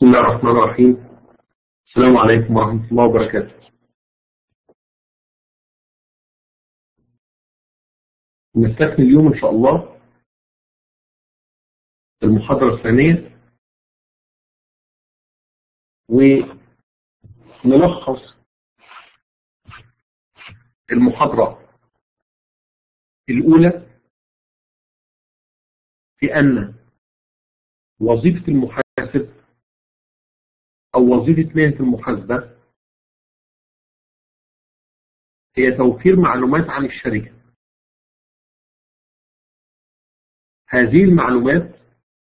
بسم الله الرحمن الرحيم السلام عليكم ورحمة الله وبركاته نستكمل اليوم إن شاء الله المحاضرة الثانية ونلخص المحاضرة الأولى في أن وظيفة المحاسب أو وظيفة مهنة المحاسبة هي توفير معلومات عن الشركة هذه المعلومات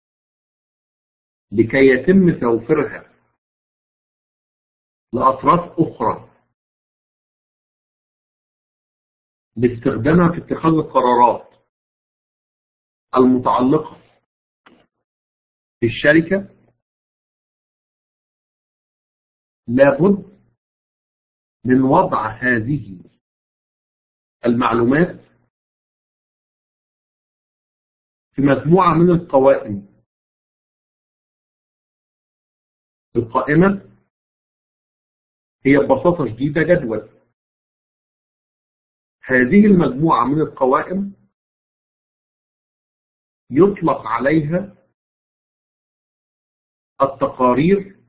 لكي يتم توفيرها لأطراف أخرى لاستخدامها في اتخاذ القرارات المتعلقة بالشركة لابد من وضع هذه المعلومات في مجموعة من القوائم القائمة هي ببساطة شديدة جدول هذه المجموعة من القوائم يطلق عليها التقارير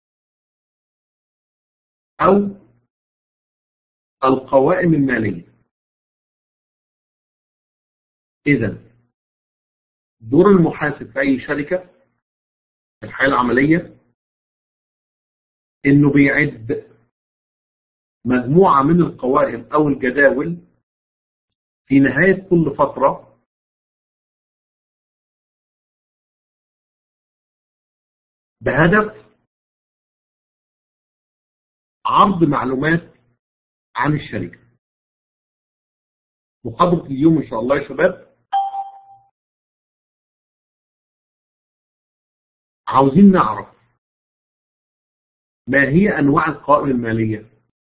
أو القوائم المالية إذا دور المحاسب في أي شركة في الحياة العملية إنه بيعد مجموعة من القوائم أو الجداول في نهاية كل فترة بهدف عرض معلومات عن الشركة محاضرة اليوم إن شاء الله يا شباب عاوزين نعرف ما هي أنواع القوائم المالية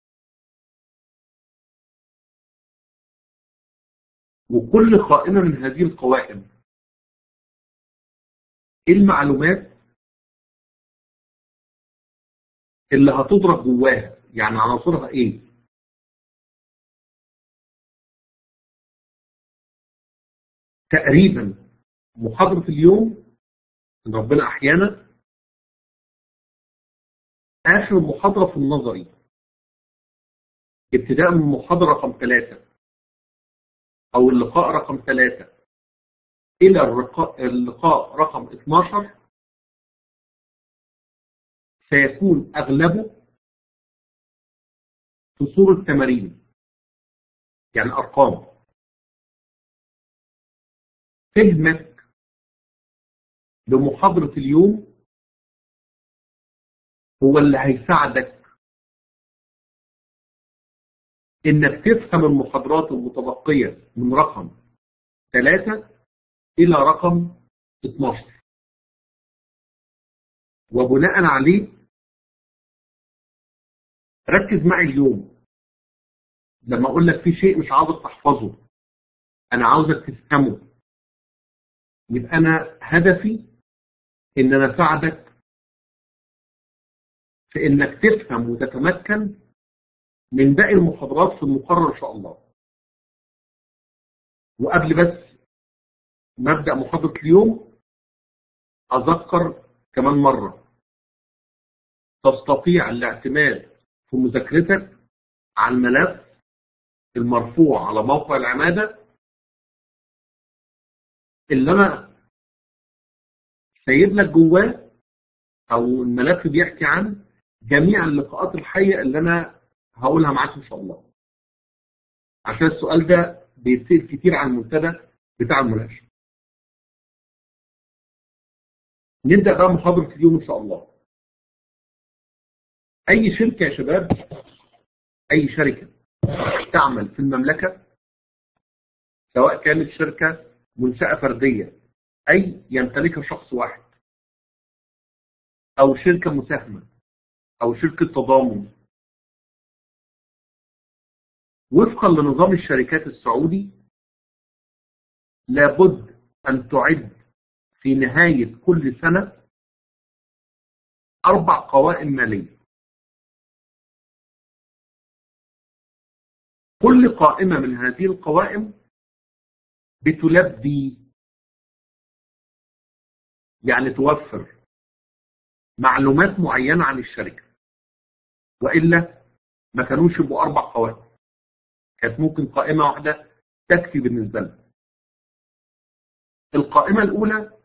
وكل قائمة من هذه القوائم ايه المعلومات اللي هتضرب جواها يعني عناصرها ايه تقريبا محاضرة اليوم ان ربنا احيانا اخر محاضرة في النظري ابتداء من محاضرة رقم ثلاثة او اللقاء رقم ثلاثة الى اللقاء رقم 12 سيكون أغلبه في صورة تمارين يعني أرقام فهمك لمحاضرة اليوم هو اللي هيساعدك إنك تفهم المحاضرات المتبقية من رقم 3 إلى رقم 12 وبناء عليه ركز معي اليوم لما اقول لك في شيء مش عاوزك تحفظه انا عاوزك تفهمه يبقى انا هدفي ان انا اساعدك في انك تفهم وتتمكن من باقي المحاضرات في المقرر ان شاء الله وقبل بس مبدا محاضره اليوم اذكر كمان مرة تستطيع الاعتماد في مذاكرتك على الملف المرفوع على موقع العمادة اللي أنا سايب لك جواه أو الملف بيحكي عن جميع اللقاءات الحية اللي أنا هقولها معاك إن شاء الله عشان السؤال ده بيتسأل كتير على المنتدى بتاع المناقشة نبدأ بقى محاضرة اليوم إن شاء الله أي شركة يا شباب أي شركة تعمل في المملكة سواء كانت شركة منشأة فردية أي يمتلكها شخص واحد أو شركة مساهمة أو شركة تضامن وفقا لنظام الشركات السعودي لابد أن تعد في نهاية كل سنة أربع قوائم مالية كل قائمة من هذه القوائم بتلبي يعني توفر معلومات معينة عن الشركة وإلا ما كانوش يبقوا أربع قوائم كانت ممكن قائمة واحدة تكفي بالنسبة لنا القائمة الأولى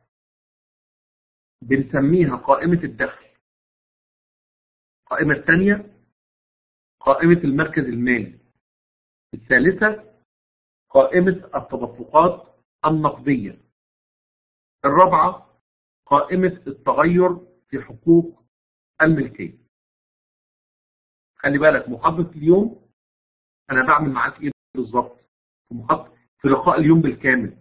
بنسميها قائمة الدخل القائمة الثانية قائمة المركز المالي الثالثة قائمة التدفقات النقدية الرابعة قائمة التغير في حقوق الملكية خلي بالك محاضرة اليوم أنا بعمل معاك إيه بالظبط في محاضرة في لقاء اليوم بالكامل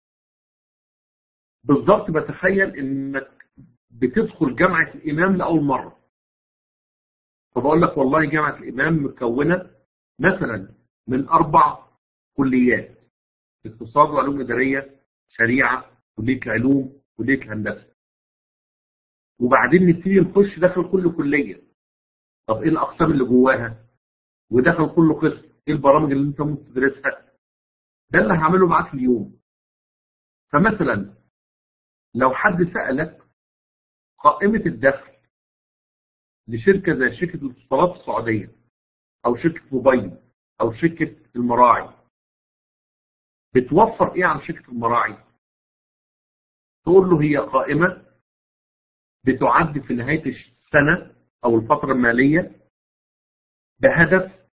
بالظبط بتخيل إنك بتدخل جامعة الإمام لأول مرة فبقول لك والله جامعة الإمام مكونة مثلا من أربع كليات اقتصاد وعلوم إدارية شريعة كلية العلوم كلية الهندسة وبعدين نبتدي نخش داخل كل كلية طب إيه الأقسام اللي جواها وداخل كل قسم إيه البرامج اللي أنت ممكن تدرسها ده اللي هعمله معاك اليوم فمثلا لو حد سألك قائمة الدخل لشركة زي شركة الاتصالات السعودية أو شركة موبايل أو شركة المراعي بتوفر إيه عن شركة المراعي؟ تقول له هي قائمة بتعد في نهاية السنة أو الفترة المالية بهدف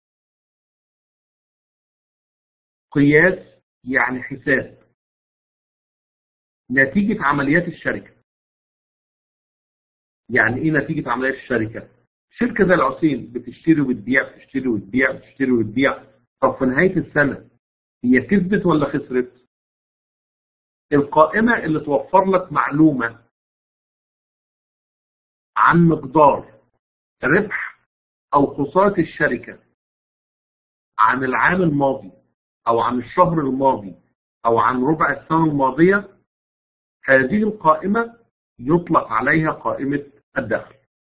قياس يعني حساب نتيجة عمليات الشركة يعني ايه نتيجة عمليات الشركة شركة زي العصيم بتشتري وتبيع بتشتري وتبيع بتشتري وتبيع طب في نهاية السنة هي كسبت ولا خسرت القائمة اللي توفر لك معلومة عن مقدار ربح أو خسارة الشركة عن العام الماضي أو عن الشهر الماضي أو عن ربع السنة الماضية هذه القائمة يطلق عليها قائمة الدخل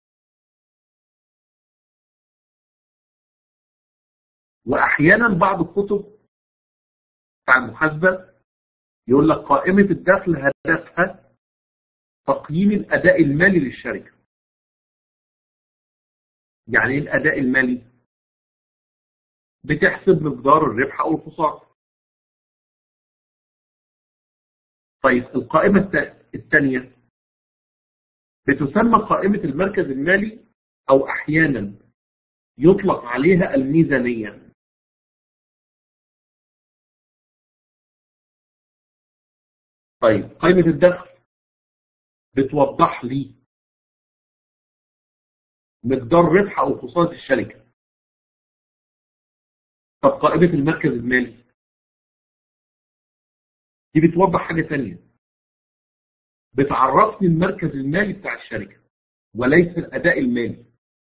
وأحيانا بعض الكتب بتاع المحاسبة يقول لك قائمة الدخل هدفها تقييم الأداء المالي للشركة يعني ايه الأداء المالي؟ بتحسب مقدار الربح أو الخسارة طيب القائمة الثانية بتسمى قائمة المركز المالي أو أحيانا يطلق عليها الميزانية طيب قائمة الدخل بتوضح لي مقدار ربح أو خسارة الشركة طب قائمة المركز المالي دي بتوضح حاجة ثانية بتعرفني المركز المالي بتاع الشركة وليس الأداء المالي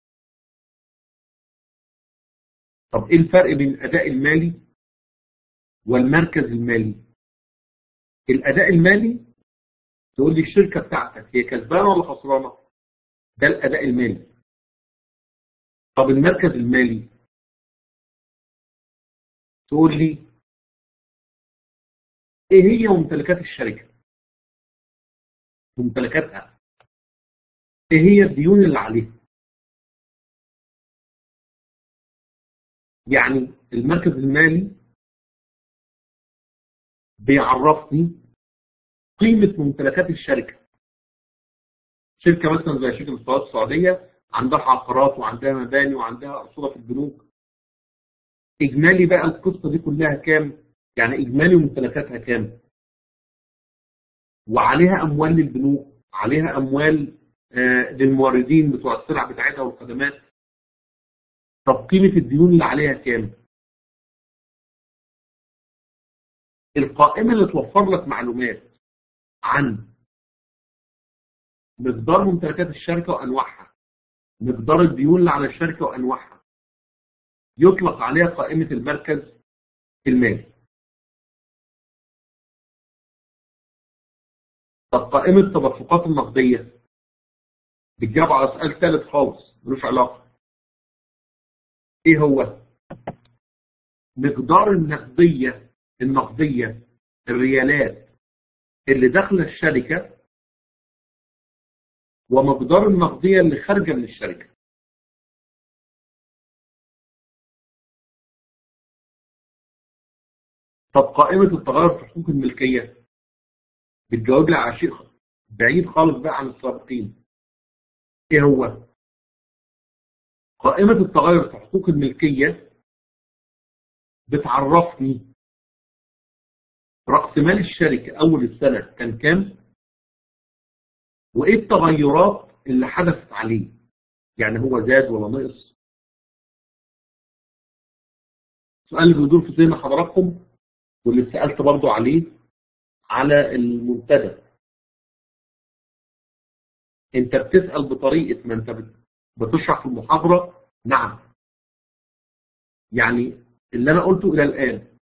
طب ايه الفرق بين الأداء المالي والمركز المالي الأداء المالي تقول لي الشركة بتاعتك هي كسبانة ولا خسرانة ده الأداء المالي طب المركز المالي تقول لي ايه هي ممتلكات الشركة ممتلكاتها ايه هي الديون اللي عليها يعني المركز المالي بيعرفني قيمة ممتلكات الشركة شركة مثلا زي شركة الاتصالات السعودية عندها عقارات وعندها مباني وعندها أرصدة في البنوك إجمالي بقى القصة دي كلها كام؟ يعني إجمالي ممتلكاتها كام؟ وعليها أموال للبنوك عليها أموال آه للموردين بتوع السلع بتاعتها والخدمات طب قيمة الديون اللي عليها كام؟ القائمة اللي توفر لك معلومات عن مقدار ممتلكات الشركة وأنواعها مقدار الديون اللي على الشركة وأنواعها يطلق عليها قائمة المركز المالي طب قائمة التدفقات النقدية بتجاوب على سؤال ثالث خالص ملوش علاقه ايه هو مقدار النقديه النقديه الريالات اللي داخله الشركه ومقدار النقديه اللي خارجه من الشركه طب قائمه التغير في حقوق الملكيه بتجاوب لي على شيء بعيد خالص بقى عن السابقين ايه هو قائمة التغير في حقوق الملكية بتعرفني رأس مال الشركة أول السنة كان كام وإيه التغيرات اللي حدثت عليه يعني هو زاد ولا نقص السؤال اللي بيدور في ذهن حضراتكم واللي سألت برضو عليه على المنتدى انت بتسأل بطريقة ما انت بتشرح في المحاضرة نعم يعني اللي انا قلته الى الان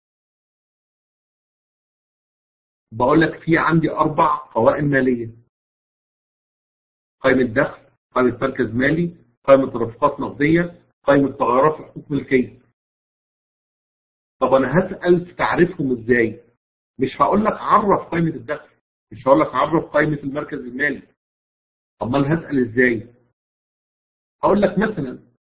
بقول لك في عندي اربع قوائم مالية قائمة دخل قائمة مركز مالي قائمة رفقات نقدية قائمة تغيرات في حقوق ملكية طب انا هسأل في تعريفهم ازاي مش هقول لك عرف قائمة الدخل مش هقول لك عرف قائمة المركز المالي امال هسأل ازاي هقول لك مثلا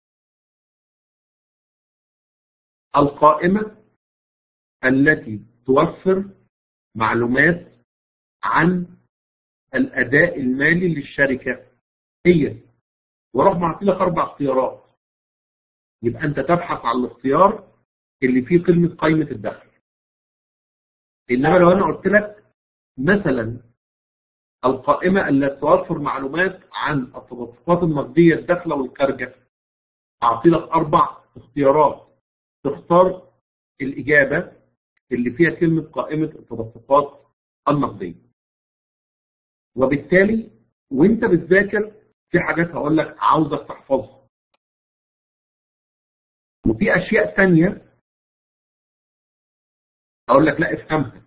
القائمة التي توفر معلومات عن الأداء المالي للشركة هي وراح معطي لك أربع اختيارات يبقى أنت تبحث عن الاختيار اللي فيه كلمة قائمة الدخل إنما لو أنا قلت لك مثلا القائمة التي توفر معلومات عن التدفقات النقدية الداخلة والخارجة أعطي لك أربع اختيارات تختار الإجابة اللي فيها كلمة قائمة التدفقات النقدية وبالتالي وانت بتذاكر في حاجات هقول لك عاوزك تحفظها وفي أشياء تانية أقول لك لا افهمها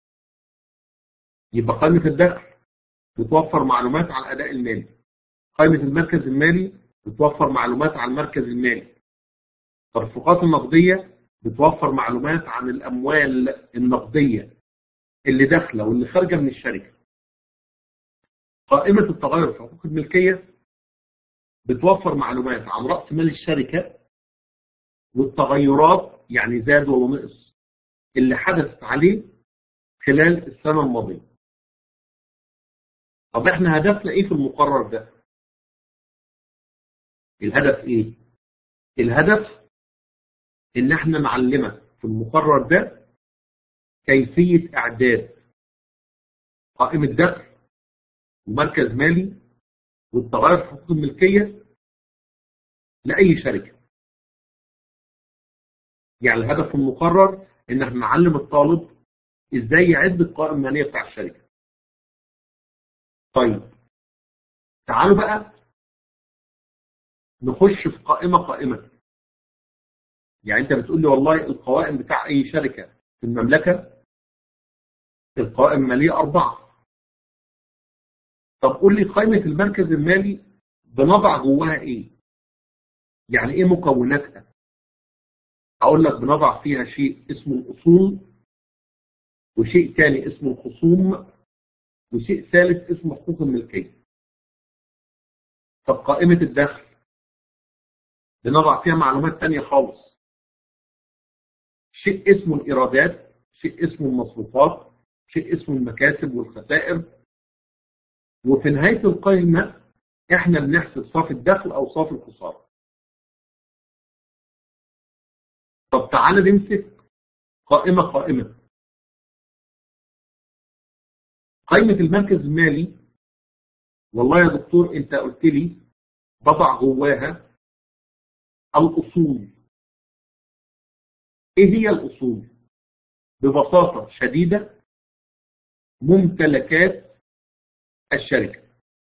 يبقى قائمة الدخل بتوفر معلومات عن الأداء المالي قائمة المركز المالي بتوفر معلومات عن المركز المالي التدفقات النقدية بتوفر معلومات عن الأموال النقدية اللي داخلة واللي خارجة من الشركة قائمة التغير في حقوق الملكية بتوفر معلومات عن رأس مال الشركة والتغيرات يعني زاد ولا نقص اللي حدثت عليه خلال السنة الماضية طب احنا هدفنا ايه في المقرر ده الهدف ايه الهدف ان احنا نعلمك في المقرر ده كيفية اعداد قائمة دخل ومركز مالي والتغير في حقوق الملكية لأي شركة يعني الهدف المقرر ان احنا نعلم الطالب ازاي يعد القائمة المالية بتاع الشركة طيب تعالوا بقى نخش في قائمة قائمة يعني انت بتقول لي والله القوائم بتاع اي شركة في المملكة القوائم المالية أربعة طب قول لي قائمة المركز المالي بنضع جواها ايه يعني ايه مكوناتها اقول لك بنضع فيها شيء اسمه الاصول وشيء ثاني اسمه الخصوم وشيء ثالث اسمه حقوق الملكيه طب قائمه الدخل بنضع فيها معلومات ثانيه خالص شيء اسمه الايرادات شيء اسمه المصروفات شيء اسمه المكاسب والخسائر وفي نهايه القائمه احنا بنحسب صافي الدخل او صافي الخساره طب تعالى نمسك قائمة قائمة قائمة المركز المالي والله يا دكتور انت قلت لي بضع جواها الأصول ايه هي الأصول ببساطة شديدة ممتلكات الشركة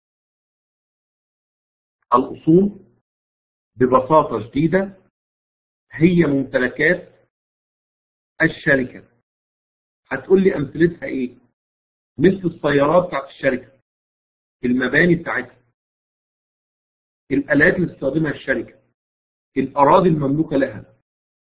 الأصول ببساطة شديدة هي ممتلكات الشركة هتقول لي أمثلتها إيه مثل السيارات بتاعت الشركة المباني بتاعتها الآلات اللي تستخدمها الشركة الأراضي المملوكة لها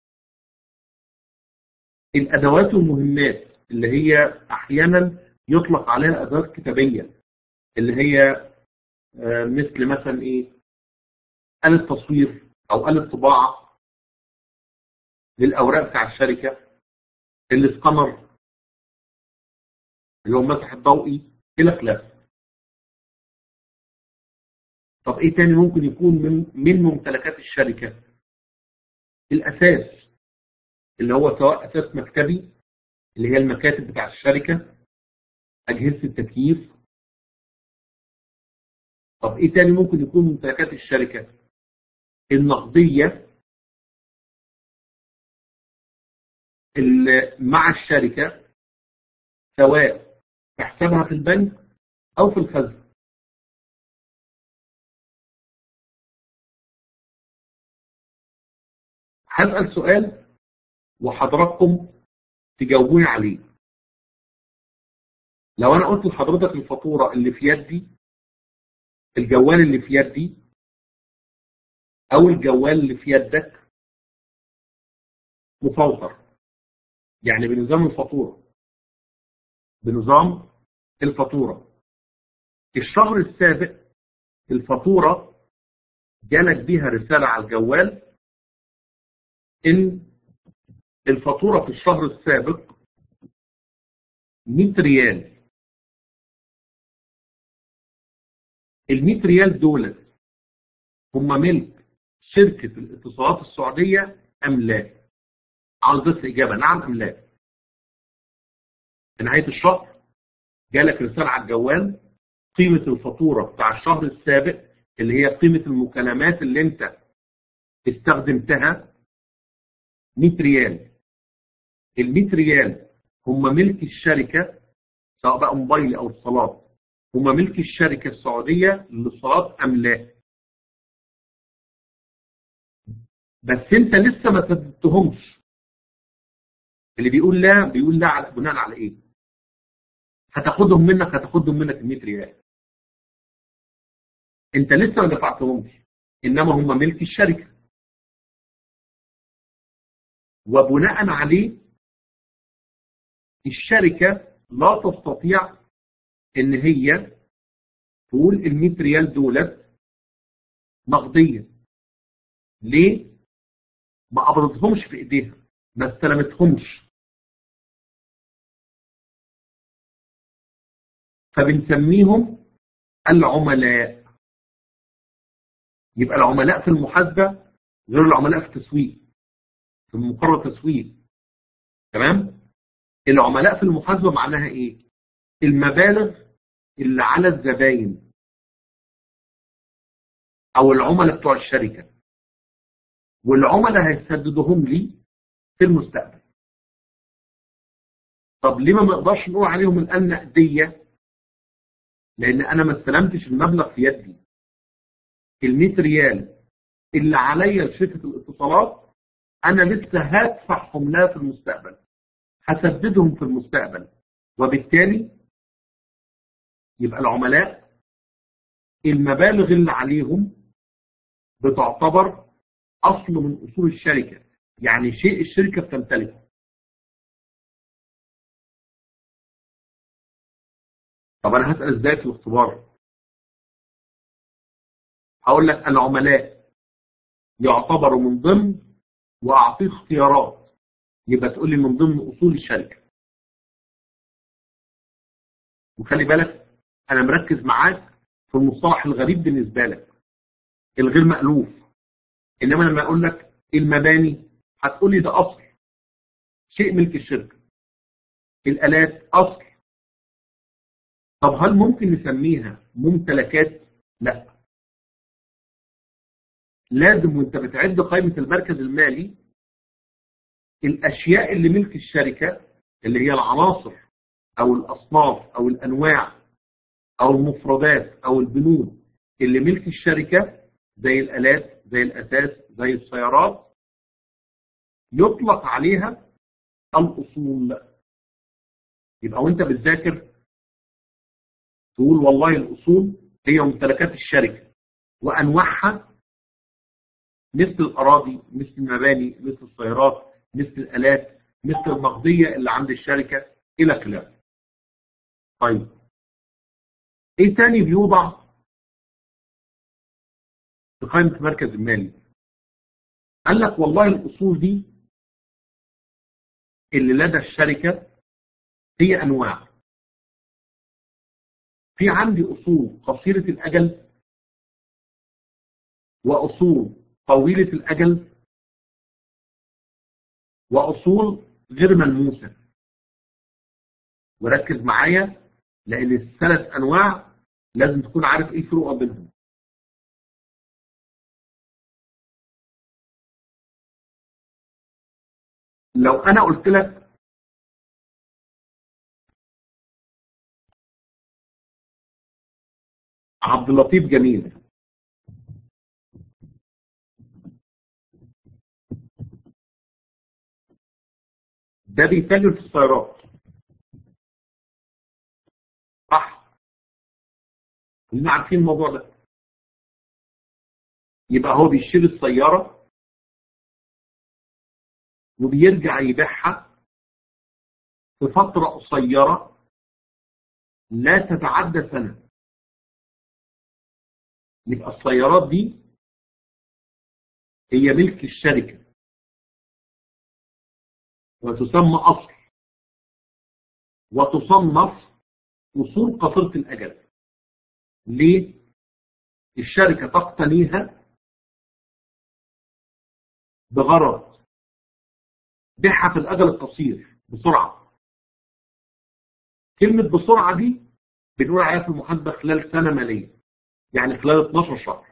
الأدوات والمهمات اللي هي أحيانا يطلق عليها أدوات كتابية اللي هي آه، مثل مثلا إيه آلة تصوير أو آلة طباعة للأوراق بتاع الشركة الاسكانر اللي هو المسح الضوئي إلى خلافه طب ايه تاني ممكن يكون من من ممتلكات الشركه الاساس اللي هو سواء اساس مكتبي اللي هي المكاتب بتاع الشركه اجهزه التكييف طب ايه تاني ممكن يكون ممتلكات الشركه النقديه اللي مع الشركه سواء في حسابها في البنك او في الخزنه هسأل سؤال وحضراتكم تجاوبوني عليه لو انا قلت لحضرتك الفاتوره اللي في يدي الجوال اللي في يدي او الجوال اللي في يدك مفوتر يعني بنظام الفاتوره بنظام الفاتوره الشهر السابق الفاتوره جالك بيها رساله على الجوال ان الفاتوره في الشهر السابق 100 ريال ال 100 ريال دول هم ملك شركه الاتصالات السعوديه ام لا؟ عاوز بس اجابه نعم ام لا؟ في نهايه الشهر جالك رساله على الجوال قيمه الفاتوره بتاع الشهر السابق اللي هي قيمه المكالمات اللي انت استخدمتها 100 ريال ال 100 ريال هم ملك الشركة سواء بقى موبايل أو اتصالات هم ملك الشركة السعودية للاتصالات أم لا بس أنت لسه ما سددتهمش اللي بيقول لا بيقول لا على بناء على إيه؟ هتاخدهم منك هتاخدهم منك ال 100 ريال أنت لسه ما دفعتهمش إنما هم ملك الشركة وبناء عليه الشركة لا تستطيع ان هي تقول ال 100 ريال دولت نقدية ليه؟ ما قبضتهمش في ايديها ما استلمتهمش فبنسميهم العملاء يبقى العملاء في المحاسبة غير العملاء في التسويق في مقرر تسويق تمام العملاء في المحاسبه معناها ايه المبالغ اللي على الزباين او العملاء بتوع الشركه والعملاء هيسددوهم لي في المستقبل طب ليه ما نقدرش نقول عليهم الان نقديه لان انا ما استلمتش المبلغ في يدي ال 100 ريال اللي عليا لشركه الاتصالات انا لسه هدفعهم لها في المستقبل هسددهم في المستقبل وبالتالي يبقى العملاء المبالغ اللي عليهم بتعتبر اصل من اصول الشركه يعني شيء الشركه بتمتلكه طب انا هسال ازاي في الاختبار هقول لك العملاء يعتبروا من ضمن واعطيه اختيارات يبقى تقول لي من ضمن اصول الشركه وخلي بالك انا مركز معاك في المصطلح الغريب بالنسبه لك الغير مألوف انما لما اقول لك المباني هتقول لي ده اصل شيء ملك الشركه الالات اصل طب هل ممكن نسميها ممتلكات لا لازم وانت بتعد قائمه المركز المالي الاشياء اللي ملك الشركه اللي هي العناصر او الاصناف او الانواع او المفردات او البنود اللي ملك الشركه زي الالات زي الاساس زي السيارات يطلق عليها الاصول يبقى وانت بتذاكر تقول والله الاصول هي ممتلكات الشركه وأنواعها مثل الأراضي مثل المباني مثل السيارات مثل الآلات مثل المغذية اللي عند الشركة إلى خلافه طيب إيه تاني بيوضع في قائمة المركز المالي قال لك والله الأصول دي اللي لدى الشركة هي أنواع في عندي أصول قصيرة الأجل وأصول طويلة الأجل وأصول غير ملموسة وركز معايا لأن الثلاث أنواع لازم تكون عارف إيه الفروق بينهم لو أنا قلت لك عبد اللطيف جميل ده بيتاجر في السيارات صح كلنا عارفين الموضوع ده يبقى هو بيشتري السيارة وبيرجع يبيعها في فترة قصيرة لا تتعدى سنة يبقى السيارات دي هي ملك الشركة وتسمى أصل وتصنف أصول قصيرة الأجل ليه؟ الشركة تقتنيها بغرض بيعها في الأجل القصير بسرعة كلمة بسرعة دي بنقول عليها في المحاسبة خلال سنة مالية يعني خلال 12 شهر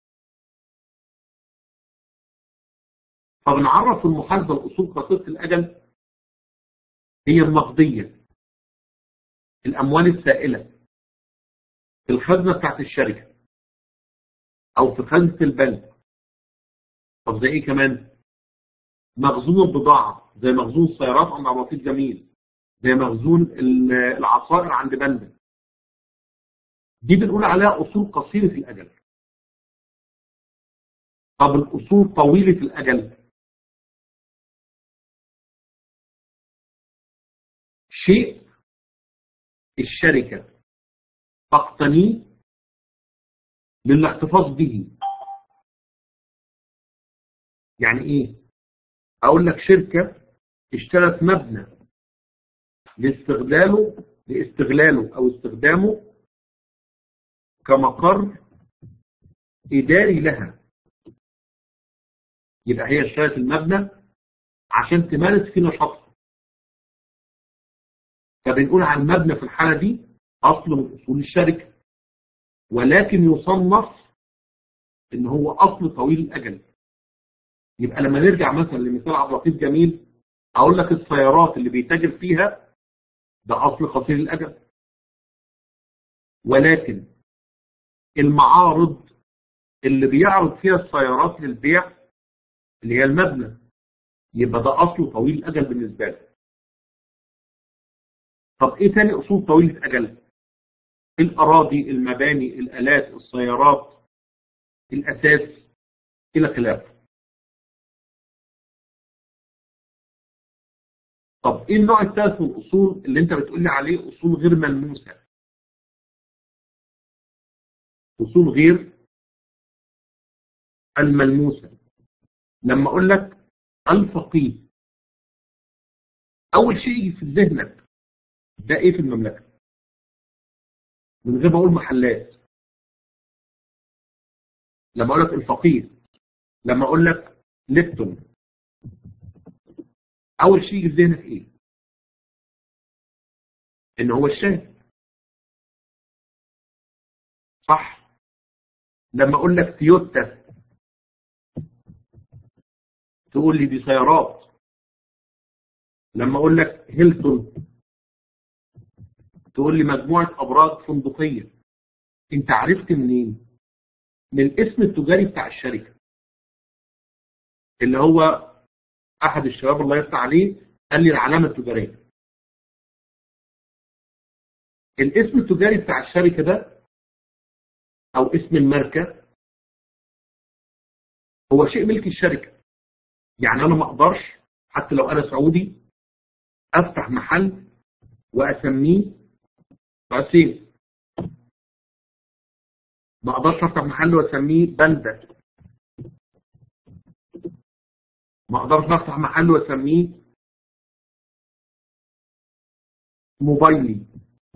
فبنعرف في المحاسبة الأصول قصيرة الأجل هي النقدية الأموال السائلة في الخزنة بتاعت الشركة أو في خزنة البنك طب زي إيه كمان؟ مخزون البضاعة زي مخزون السيارات عند عبد اللطيف جميل زي مخزون العصائر عند بندا دي بنقول عليها أصول قصيرة الأجل طب الأصول طويلة الأجل شيء الشركة تقتنيه للاحتفاظ به يعني ايه اقول لك شركة اشترت مبنى لاستغلاله لاستغلاله او استخدامه كمقر اداري لها يبقى هي اشترت المبنى عشان تمارس فيه نشاطها فبنقول على المبنى في الحالة دي أصل من أصول الشركة ولكن يصنف إن هو أصل طويل الأجل يبقى لما نرجع مثلا لمثال عبد اللطيف جميل أقول لك السيارات اللي بيتاجر فيها ده أصل قصير الأجل ولكن المعارض اللي بيعرض فيها السيارات للبيع اللي هي المبنى يبقى ده أصله طويل الأجل بالنسبة له طب ايه تاني اصول طويلة اجل الاراضي المباني الالات السيارات الاساس الى خلافه طب ايه النوع الثالث من الاصول اللي انت بتقول لي عليه اصول غير ملموسه اصول غير الملموسه لما اقول لك الفقيه اول شيء يجي في ذهنك ده ايه في المملكة من غير ما اقول محلات لما اقول لك الفقير لما اقول لك ليبتون اول شيء يجي في ذهنك ايه ان هو الشاي صح لما اقول لك تويوتا تقول لي دي سيارات لما اقول لك هيلتون تقول لي مجموعة أبراج فندقية أنت عرفت منين؟ من الاسم التجاري بتاع الشركة اللي هو أحد الشباب الله يفتح عليه قال لي العلامة التجارية الاسم التجاري بتاع الشركة ده أو اسم الماركة هو شيء ملك الشركة يعني أنا ما أقدرش حتى لو أنا سعودي أفتح محل وأسميه عسيم ما أقدرش أفتح محل وأسميه بلدة ما أقدرش أفتح محل وأسميه موبايلي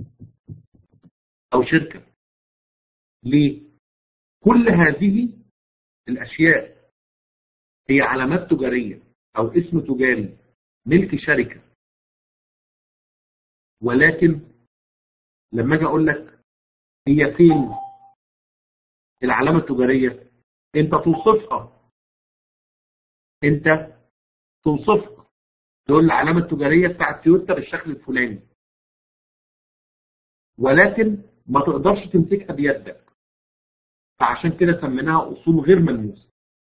أو شركة ليه؟ كل هذه الأشياء هي علامات تجارية أو اسم تجاري ملك شركة ولكن لما أجي أقول لك هي فين العلامة التجارية أنت توصفها أنت توصفها تقول العلامة التجارية بتاعت تويوتا بالشكل الفلاني ولكن ما تقدرش تمسكها بيدك فعشان كده سميناها اصول غير ملموسه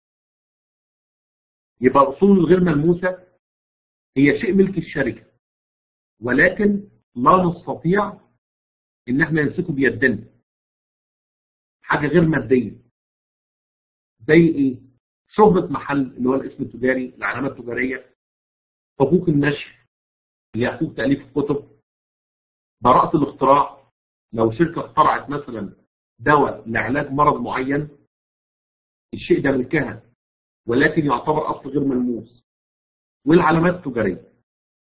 يبقى الاصول الغير ملموسه هي شيء ملك الشركه ولكن لا نستطيع ان احنا نمسكه بيدنا حاجه غير ماديه زي ايه شهرة محل اللي هو الاسم التجاري العلامه التجاريه حقوق النشر اللي هي حقوق تاليف الكتب براءه الاختراع لو شركه اخترعت مثلا دواء لعلاج مرض معين الشيء ده ملكها ولكن يعتبر اصل غير ملموس والعلامات التجاريه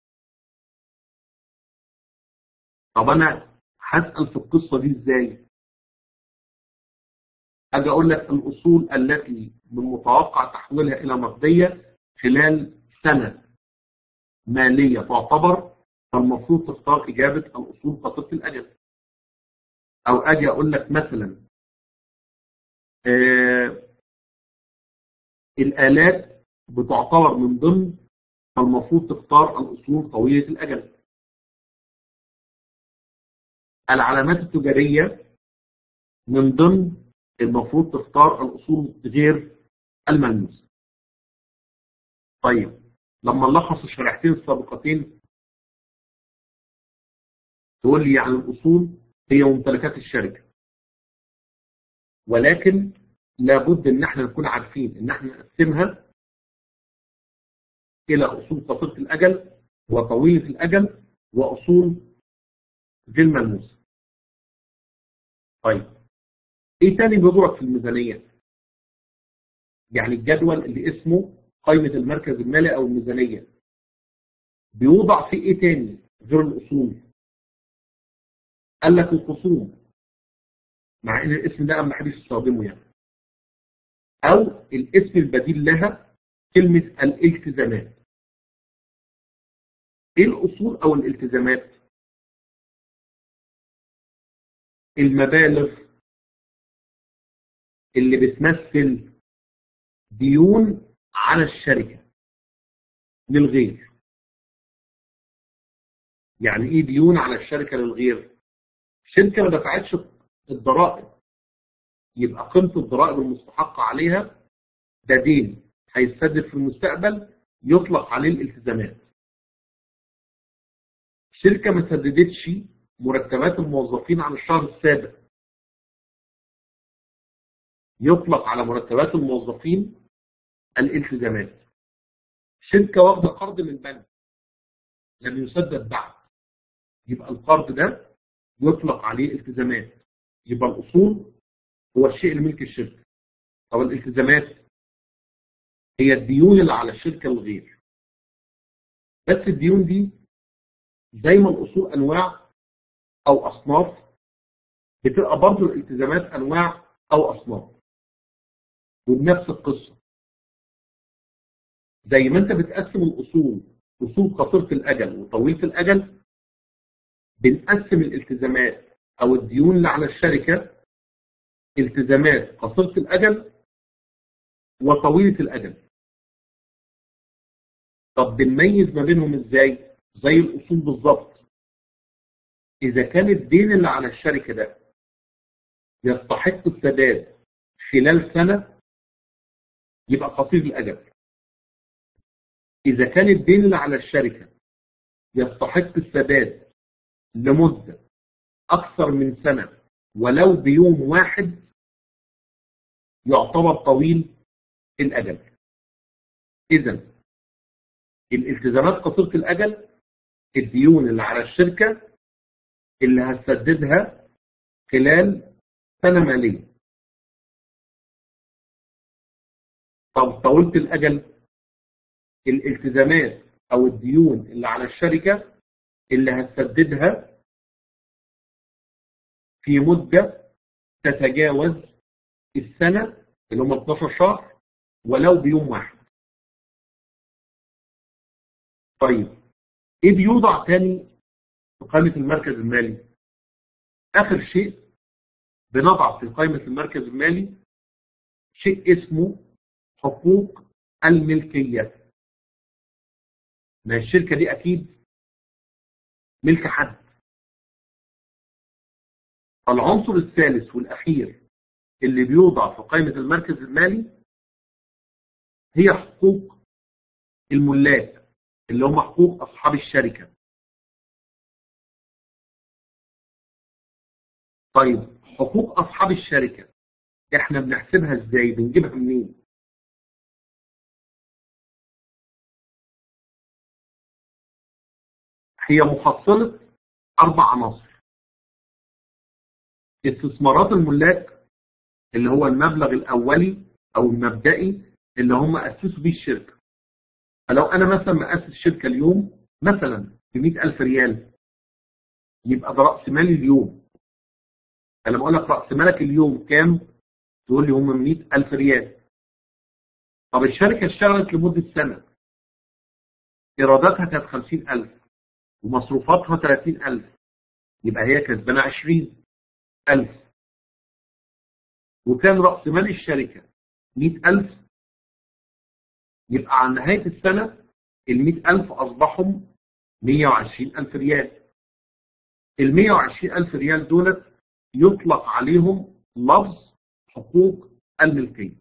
طب انا هسال في القصه دي ازاي اجي اقول لك الاصول التي من المتوقع تحويلها الى نقديه خلال سنه ماليه تعتبر فالمفروض تختار اجابه الاصول قصيره الاجل او اجي اقول لك مثلا آه الالات بتعتبر من ضمن فالمفروض تختار الاصول طويله الاجل العلامات التجاريه من ضمن المفروض تختار الاصول غير الملموسه طيب لما نلخص الشريحتين السابقتين تقول لي يعني الاصول هي ممتلكات الشركة ولكن لابد ان احنا نكون عارفين ان احنا نقسمها الى اصول قصيرة الاجل وطويلة الاجل واصول غير ملموسة طيب ايه تاني بيدرك في الميزانية يعني الجدول اللي اسمه قائمة المركز المالي او الميزانية بيوضع فيه ايه تاني غير الاصول قال لك الخصوم مع ان الاسم ده ما حدش يستخدمه يعني او الاسم البديل لها كلمة الالتزامات ايه الاصول او الالتزامات المبالغ اللي بتمثل ديون على الشركة للغير يعني ايه ديون على الشركة للغير شركة ما دفعتش الضرائب يبقى قيمة الضرائب المستحقة عليها ده دين هيستدف في المستقبل يطلق عليه الالتزامات شركة ما سددتش مرتبات الموظفين عن الشهر السابع يطلق على مرتبات الموظفين الالتزامات شركة واخدة قرض من البنك لم يسدد بعد يبقى القرض ده يطلق عليه التزامات يبقى الأصول هو الشيء اللي ملك الشركة أو الالتزامات هي الديون اللي على الشركة الغير بس الديون دي زي ما الأصول أنواع أو أصناف بتبقى برضه الالتزامات أنواع أو أصناف وبنفس القصة زي ما أنت بتقسم الأصول أصول قصيرة الأجل وطويلة الأجل بنقسم الالتزامات او الديون اللي على الشركة التزامات قصيرة الاجل وطويلة الاجل طب بنميز ما بينهم ازاي زي الاصول بالظبط اذا كان الدين اللي على الشركة ده يستحق السداد خلال سنة يبقى قصير الاجل اذا كان الدين اللي على الشركة يستحق السداد لمدة أكثر من سنة ولو بيوم واحد يعتبر طويل الأجل إذا الالتزامات قصيرة الأجل الديون اللي على الشركة اللي هتسددها خلال سنة مالية طب طولت الأجل الالتزامات أو الديون اللي على الشركة اللي هتسددها في مدة تتجاوز السنة اللي هم 12 شهر ولو بيوم واحد طيب ايه بيوضع تاني في قائمة المركز المالي اخر شيء بنضع في قائمة المركز المالي شيء اسمه حقوق الملكية ما الشركة دي اكيد ملك حد العنصر الثالث والاخير اللي بيوضع في قائمة المركز المالي هي حقوق الملاك اللي هم حقوق أصحاب الشركة طيب حقوق أصحاب الشركة احنا بنحسبها ازاي بنجيبها منين هي محصلة أربع عناصر استثمارات الملاك اللي هو المبلغ الأولي أو المبدئي اللي هم أسسوا بيه الشركة فلو أنا مثلا مؤسس شركة اليوم مثلا ب 100000 ريال يبقى ده رأس مالي اليوم فلما أقول لك رأس مالك اليوم كام؟ تقول لي هم 100000 ريال طب الشركة اشتغلت لمدة سنة إيراداتها كانت 50000 ومصروفاتها 30000 يبقى هي كسبانة 20000 وكان رأس مال الشركة 100000 يبقى عن نهاية السنة ال 100000 أصبحوا 120000 ريال ال 120000 ريال دولت يطلق عليهم لفظ حقوق الملكية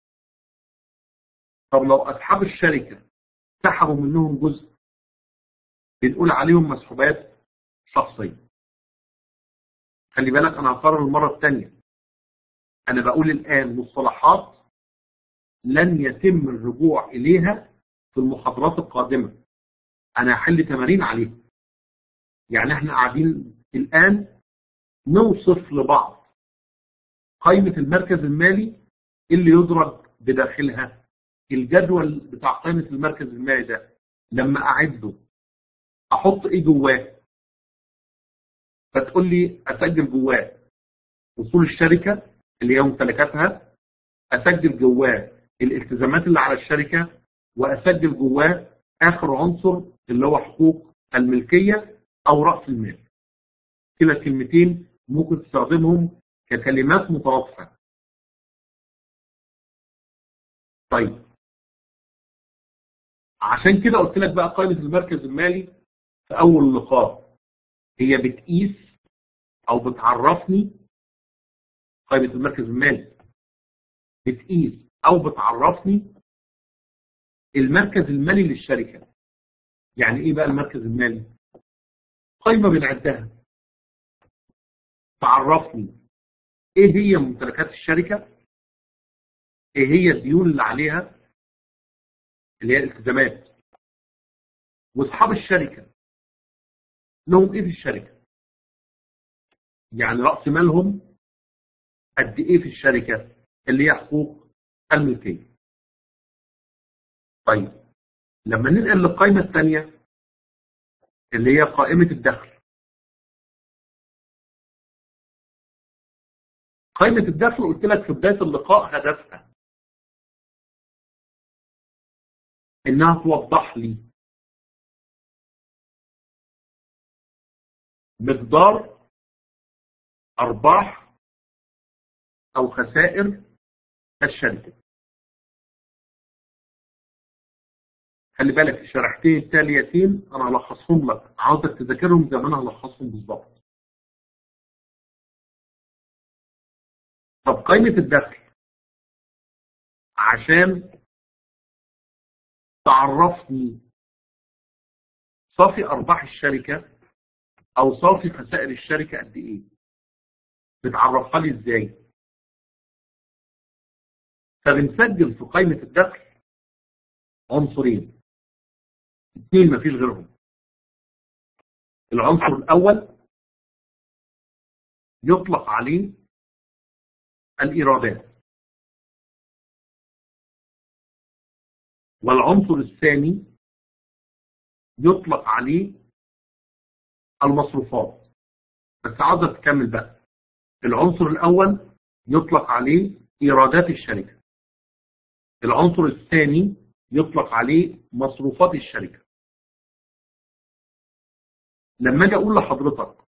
طب لو أصحاب الشركة سحبوا منهم جزء بنقول عليهم مسحوبات شخصية خلي بالك أنا هقرر المرة الثانية أنا بقول الآن مصطلحات لن يتم الرجوع إليها في المحاضرات القادمة أنا هحل تمارين عليها يعني احنا قاعدين الآن نوصف لبعض قائمة المركز المالي اللي يدرج بداخلها الجدول بتاع قائمة المركز المالي ده لما أعده أحط إيه جواه فتقول لي أسجل جواه أصول الشركة اللي هي ممتلكاتها أسجل جواه الالتزامات اللي على الشركة وأسجل جواه آخر عنصر اللي هو حقوق الملكية أو رأس المال كلا كلمتين ممكن تستخدمهم ككلمات مترادفة طيب عشان كده قلت لك بقى قائمة المركز المالي في أول لقاء هي بتقيس أو بتعرفني قائمة المركز المالي بتقيس أو بتعرفني المركز المالي للشركة يعني إيه بقى المركز المالي قائمة بنعدها تعرفني إيه هي ممتلكات الشركة إيه هي الديون اللي عليها اللي هي الالتزامات واصحاب الشركة لهم ايه في الشركة يعني رأس مالهم قد ايه في الشركة اللي هي حقوق الملكية طيب لما ننقل للقائمة الثانية اللي هي قائمة الدخل قائمة الدخل قلت لك في بداية اللقاء هدفها انها توضح لي مقدار ارباح او خسائر الشركه خلي بالك الشرحتين التاليتين انا هلخصهم لك عاوزك تذاكرهم زي ما انا هلخصهم بالظبط طب قائمه الدخل عشان تعرفني صافي ارباح الشركه او صافي خسائر الشركه قد ايه بتعرفها لي ازاي فبنسجل في قائمة الدخل عنصرين اثنين مفيش غيرهم العنصر الأول يطلق عليه الإيرادات والعنصر الثاني يطلق عليه المصروفات بس عاوزة تكمل بقى العنصر الأول يطلق عليه إيرادات الشركة العنصر الثاني يطلق عليه مصروفات الشركة لما اجي اقول لحضرتك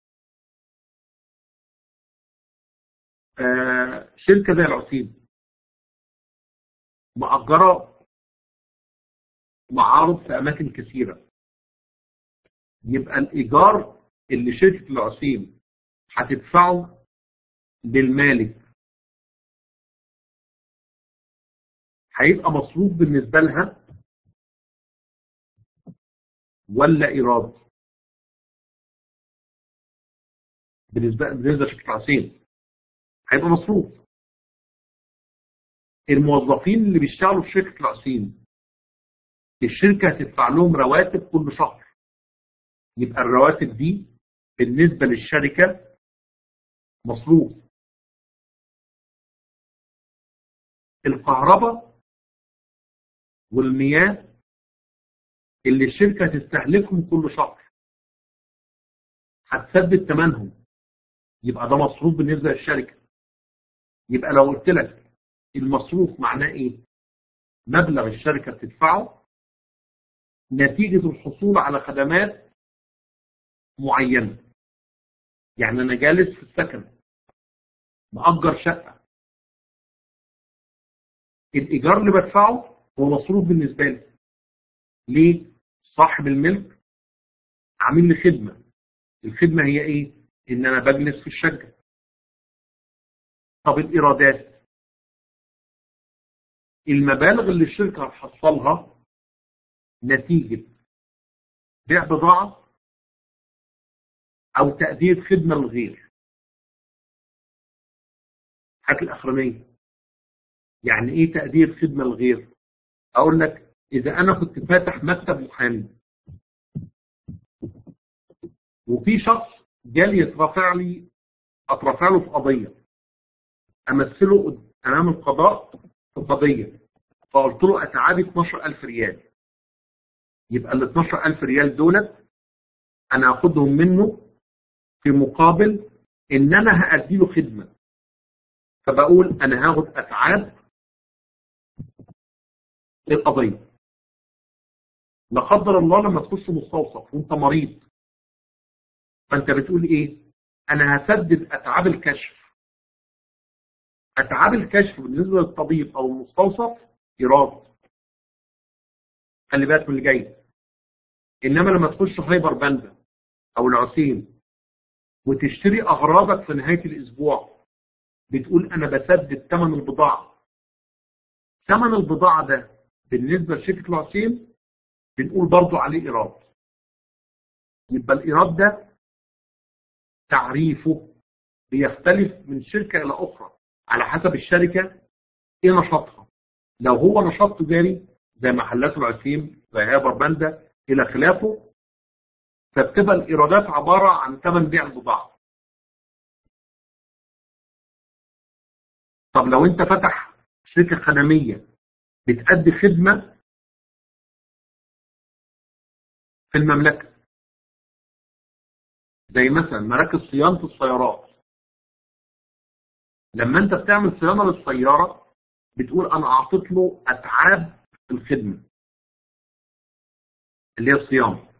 آه شركة زي العسيم مأجرة معارض في أماكن كثيرة يبقى الإيجار اللي شركة العسيم هتدفعه للمالك هيبقى مصروف بالنسبة لها ولا إيراد بالنسبة بالنسبة لشركة العسيم هيبقى مصروف الموظفين اللي بيشتغلوا في شركة العسيم الشركة هتدفع لهم رواتب كل شهر يبقى الرواتب دي بالنسبة للشركة مصروف الكهرباء والمياه اللي الشركة هتستهلكهم كل شهر هتسدد ثمنهم يبقى ده مصروف بالنسبة للشركة يبقى لو قلت لك المصروف معناه ايه مبلغ الشركة بتدفعه نتيجة الحصول على خدمات معينة يعني أنا جالس في السكن مأجر شقة الإيجار اللي بدفعه هو مصروف بالنسبة لي ليه؟ صاحب الملك عامل لي خدمة الخدمة هي إيه؟ إن أنا بجلس في الشقة طب الإيرادات المبالغ اللي الشركة هتحصلها نتيجة بيع بضاعة أو تأدية خدمة للغير الحاجة الأخرانية يعني إيه تأدية خدمة للغير أقول لك إذا أنا كنت فاتح مكتب محامي وفي شخص جالي يترافع لي أترافع له في قضية أمثله أمام القضاء في قضية فقلت له أتعابي 12000 ريال يبقى ال 12000 ريال دولت أنا هاخدهم منه في مقابل ان انا هادي له خدمه فبقول انا هاخد اتعاب القضيه لا قدر الله لما تخش مستوصف وانت مريض فانت بتقول ايه انا هسدد اتعاب الكشف اتعاب الكشف بالنسبه للطبيب او المستوصف ايراد خلي بالك من اللي جاي انما لما تخش هايبر باندا او العسيم وتشتري أغراضك في نهاية الأسبوع بتقول أنا بسدد ثمن البضاعة ثمن البضاعة ده بالنسبة لشركة العصيم بنقول برضو عليه إيراد يبقى الإيراد ده تعريفه بيختلف من شركة إلى أخرى على حسب الشركة إيه نشاطها لو هو نشاط تجاري زي محلات العسيم زي هابر باندا إلى خلافه فبتبقى الإيرادات عبارة عن ثمن بيع البضاعة طب لو انت فتح شركة خدمية بتأدي خدمة في المملكة زي مثلا مراكز صيانة السيارات لما انت بتعمل صيانة للسيارة بتقول انا اعطيت له اتعاب الخدمة اللي هي الصيانة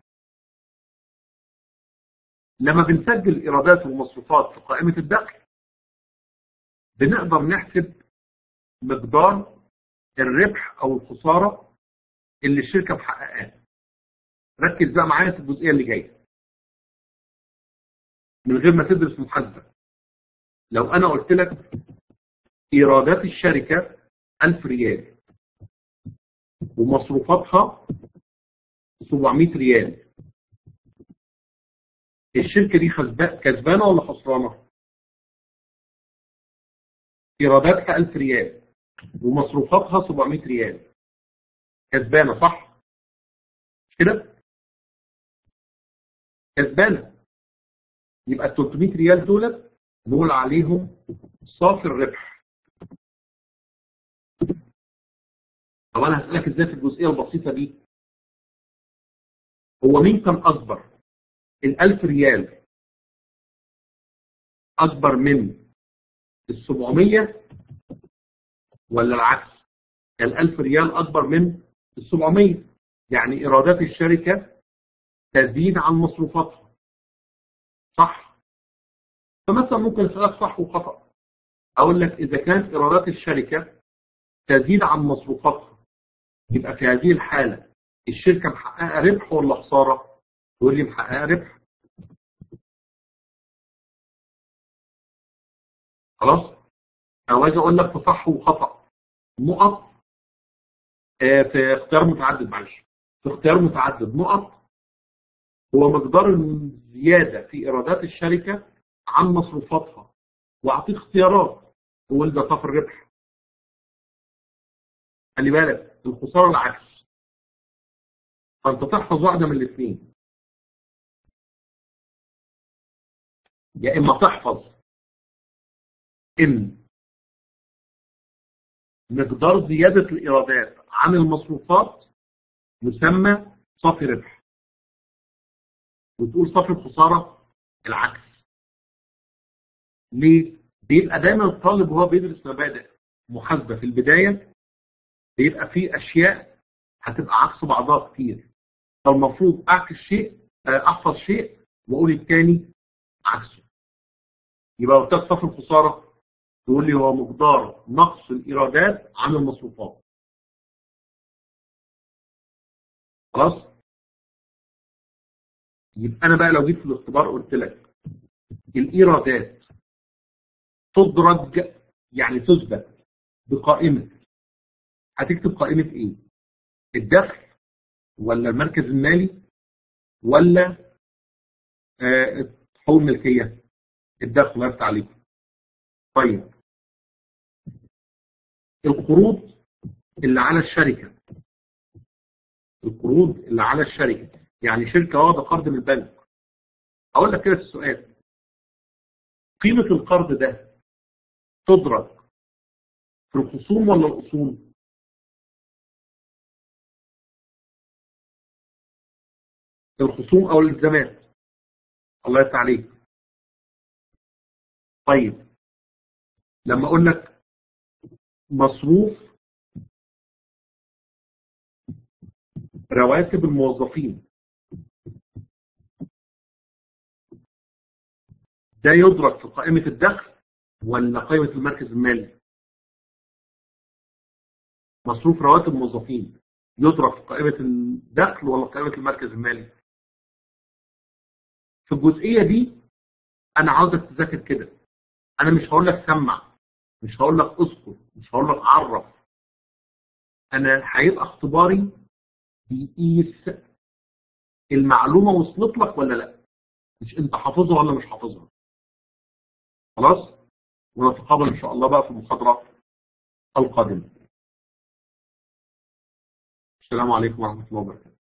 لما بنسجل الايرادات والمصروفات في قائمة الدخل بنقدر نحسب مقدار الربح او الخسارة اللي الشركة محققاها ركز بقى معايا في الجزئية اللي جاية من غير ما تدرس محاسبة لو انا قلت لك ايرادات الشركة 1000 ريال ومصروفاتها 700 ريال الشركة دي كسبانة ولا خسرانة؟ إيراداتها 1000 ريال ومصروفاتها 700 ريال كسبانه صح؟ مش كده؟ كسبانه يبقى ال 300 ريال دولت نقول عليهم صافي الربح طب انا هسالك ازاي في الجزئيه البسيطه دي هو مين كان اكبر ال 1000 ريال اكبر من ال 700 ولا العكس ال 1000 ريال اكبر من ال 700 يعني ايرادات الشركه تزيد عن مصروفاتها صح فمثلا ممكن اسالك صح وخطا اقول لك اذا كانت ايرادات الشركه تزيد عن مصروفاتها يبقى في هذه الحاله الشركه محققه ربح ولا خساره تقول لي محققه ربح خلاص او اجي اقول لك في صح وخطا نقط آه، في اختيار متعدد معلش في اختيار متعدد نقط هو مقدار الزياده في ايرادات الشركه عن مصروفاتها واعطيك اختيارات تقول ده صافي الربح خلي بالك الخساره العكس فانت تحفظ واحده من الاثنين يا اما تحفظ ان مقدار زياده الايرادات عن المصروفات يسمى صافي ربح وتقول صافي الخساره العكس ليه؟ بيبقى دايما الطالب وهو بيدرس مبادئ محاسبه في البدايه بيبقى فيه اشياء هتبقى عكس بعضها كتير فالمفروض اعكس شيء آه، احفظ شيء واقول الثاني عكسه يبقى لو قلت صافي الخساره تقول لي هو مقدار نقص الايرادات عن المصروفات خلاص يبقى انا بقى لو جيت في الاختبار قلت لك الايرادات تدرج يعني تثبت بقائمه هتكتب قائمه ايه؟ الدخل ولا المركز المالي ولا آه، حقوق الملكيه؟ الدخل الله يفتح عليكم. طيب القروض اللي على الشركه القروض اللي على الشركه يعني شركه واخده قرض من البنك اقول لك كده في السؤال قيمه القرض ده تدرج في الخصوم ولا الاصول؟ الخصوم او الالتزامات الله يفتح عليك طيب لما اقول لك مصروف رواتب الموظفين ده يدرك في قائمة الدخل ولا قائمة المركز المالي مصروف رواتب الموظفين يدرك في قائمة الدخل ولا قائمة المركز المالي في الجزئية دي أنا عاوزك تذاكر كده أنا مش هقول لك سمع مش هقول لك اذكر مش هقول لك عرف أنا هيبقى اختباري بيقيس المعلومة وصلت لك ولا لا مش أنت حافظها ولا مش حافظها خلاص ونتقابل إن شاء الله بقى في المحاضرة القادمة السلام عليكم ورحمة الله وبركاته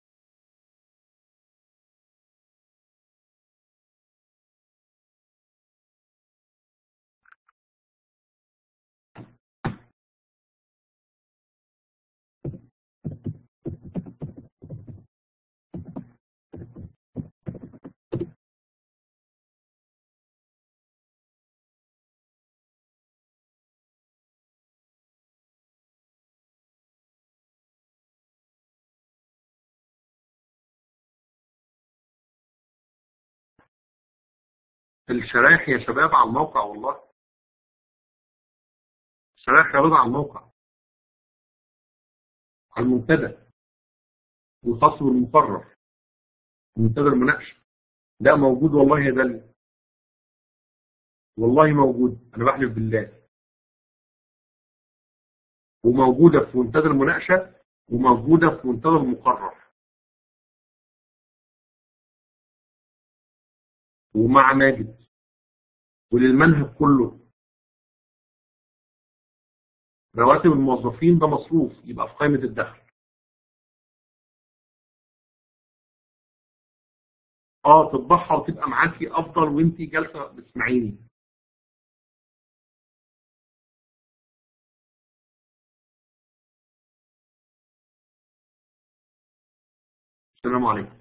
الشرايح يا شباب على الموقع والله الشرايح يا رضا على الموقع على المنتدى والخاص بالمقرر منتدى المناقشه ده موجود والله يا دلي والله موجود انا بحلف بالله وموجوده في منتدى المناقشه وموجوده في منتدى المقرر ومع ماجد وللمنهج كله رواتب الموظفين ده مصروف يبقى في قائمة الدخل اه تطبعها وتبقى معاكي افضل وانت جالسه بتسمعيني السلام عليكم